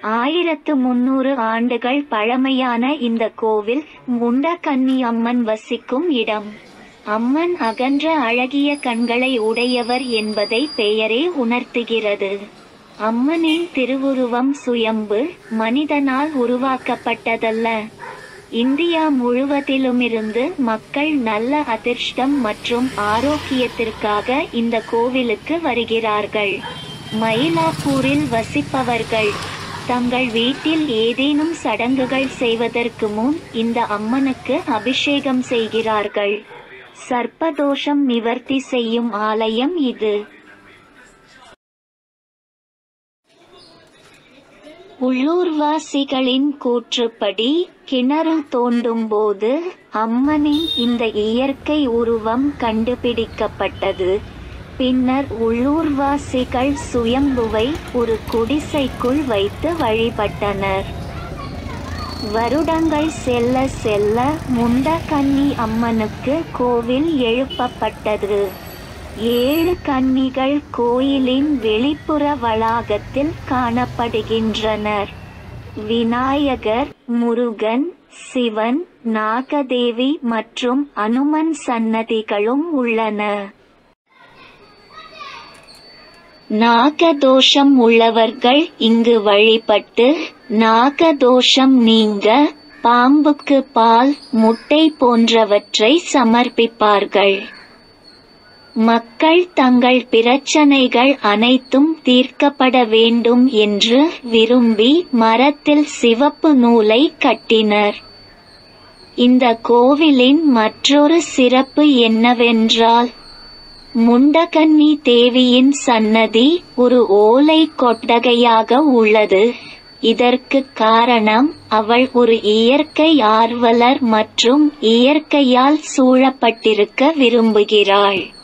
ஆயிரத்து முன்னூறு ஆண்டுகள் பழமையான இந்த கோவில் முண்டகன்னி அம்மன் வசிக்கும் இடம் அம்மன் அகன்ற அழகிய கண்களை உடையவர் என்பதை பெயரே உணர்த்துகிறது அம்மனின் திருவுருவம் சுயம்பு மனிதனால் உருவாக்கப்பட்டதல்ல இந்தியா முழுவதிலுமிருந்து மக்கள் நல்ல அதிர்ஷ்டம் மற்றும் ஆரோக்கியத்திற்காக இந்த கோவிலுக்கு வருகிறார்கள் மயிலாப்பூரில் வசிப்பவர்கள் தங்கள் வீட்டில் ஏதேனும் சடங்குகள் செய்வதற்கு முன் இந்த அம்மனுக்கு அபிஷேகம் செய்கிறார்கள் சர்ப்பதோஷம் நிவர்த்தி செய்யும் ஆலயம் இது உள்ளூர்வாசிகளின் கூற்றுப்படி கிணறு தோண்டும் போது அம்மனின் இந்த இயற்கை உருவம் கண்டுபிடிக்கப்பட்டது பின்னர் உள்ளூர்வாசிகள் சுயம்புவை ஒரு குடிசைக்குள் வைத்து வழிபட்டனர் வருடங்கள் செல்ல செல்ல முண்டகன்னி அம்மனுக்கு கோவில் எழுப்பப்பட்டது ஏழு கன்னிகள் கோயிலின் வெளிப்புற வளாகத்தில் காணப்படுகின்றனர் விநாயகர் முருகன் சிவன் நாகதேவி மற்றும் அனுமன் சன்னதிகளும் உள்ளன நாகதோஷம் உள்ளவர்கள் இங்கு வழிபட்டு நாகதோஷம் நீங்க பாம்புக்கு பால் முட்டை போன்றவற்றை சமர்ப்பிப்பார்கள் மக்கள் தங்கள் பிரச்சனைகள் அனைத்தும் தீர்க்கப்பட வேண்டும் என்று விரும்பி மரத்தில் சிவப்பு நூலை கட்டினர் இந்த கோவிலின் மற்றொரு சிறப்பு என்னவென்றால் முண்டகன்னி தேவியின் சன்னதி ஒரு ஓலை கொட்டகையாக உள்ளது இதற்கு காரணம் அவள் ஒரு இயற்கை ஆர்வலர் மற்றும் இயற்கையால் சூழப்பட்டிருக்க விரும்புகிறாள்